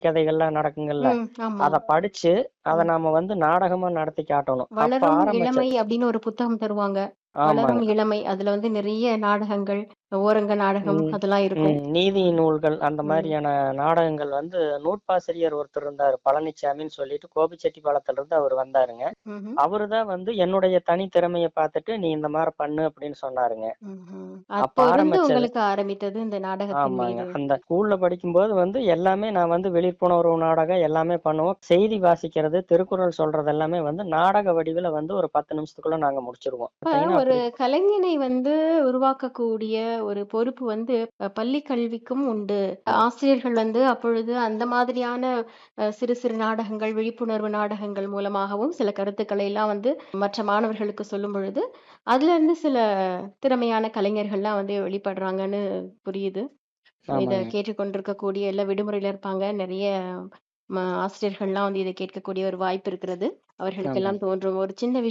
கதைகள்லாம் நடக்குங்கல்ல ம். ஆமா. அத படிச்சு அத ம். நாம வந்து நாடகமா நடத்தி காட்டணும் அப்ப வளரும் ஆரம்பிச்ச இளமை அப்படின்னு ஒரு புத்தகம் தருவாங்க. வளரும் ஆமாங்க இளமை அதுல வந்து நிறைய நாடகங்கள், ஓரங்க நாடகம் ம், அதெல்லாம் இருக்கும். ம். நீதி நூல்கள் அந்த ம். மாதிரியான நாடகங்கள் வந்து நூற்பாசிரியர் ஒருத்தர் இருந்தாரு பழனிச்சாமின்னு சொல்லிட்டு கோபிச்செட்டிப்பாளையத்துல இருந்து அவர் வந்தாருங்க ம்ஹ்ம். அவருதான் வந்து என்னுடைய தனித்திறமைய பார்த்துட்டு நீ இந்த மாதிரி பண்ணு அப்படின்னு சொன்னாருங்க ம்ஹ்ம். அப்ப அப்போ இருந்து ஆரம்பிச்சது உங்களுக்கு ஆரம்பித்தது இந்த நாடகத்தின் ஆமாங்க மீது. அந்த ஸ்கூல்ல படிக்கும்போது வந்து எல்லாமே நான் வந்து விழிப்புணர்வு நாடகம் எல்லாமே பண்ணுவோம் செய்தி வாசிக்கிறது திருக்குறள் சொல்றது எல்லாமே வந்து நாடக வடிவில வந்து ஒரு பத்து நிமிஷத்துக்குள்ள நாங்க முடிச்சிருவோம் இப்ப பாத்தீங்கன்னா ஒரு அப்படி கலைஞனை வந்து உருவாக்கக்கூடிய ஒரு பொறுப்பு வந்து அ பள்ளி கல்விக்கும் உண்டு. ம். ஆசிரியர்கள் வந்து அப்பொழுது அந்த மாதிரியான அ சிறு சிறு நாடகங்கள், விழிப்புணர்வு நாடகங்கள் மூலமாகவும் சில கருத்துக்களை எல்லாம் வந்து மற்ற மாணவர்களுக்கு சொல்லும் பொழுது, அதுல இருந்து சில திறமையான கலைஞர்கள்லாம் வந்து வெளிப்படுறாங்கன்னு புரியுது. இத ஆமாங்க கேட்டுக்கொண்டிருக்கக்கூடிய எல்லாம் விடுமுறையில இருப்பாங்க. நிறைய ம ஆசிரியர்கள்லாம் வந்து இத கேட்கக்கூடிய ஒரு வாய்ப்பு இருக்கிறது. ஆமாங்க அவர்களுக்கெல்லாம் தோன்றும் ஒரு சின்ன விஷயம்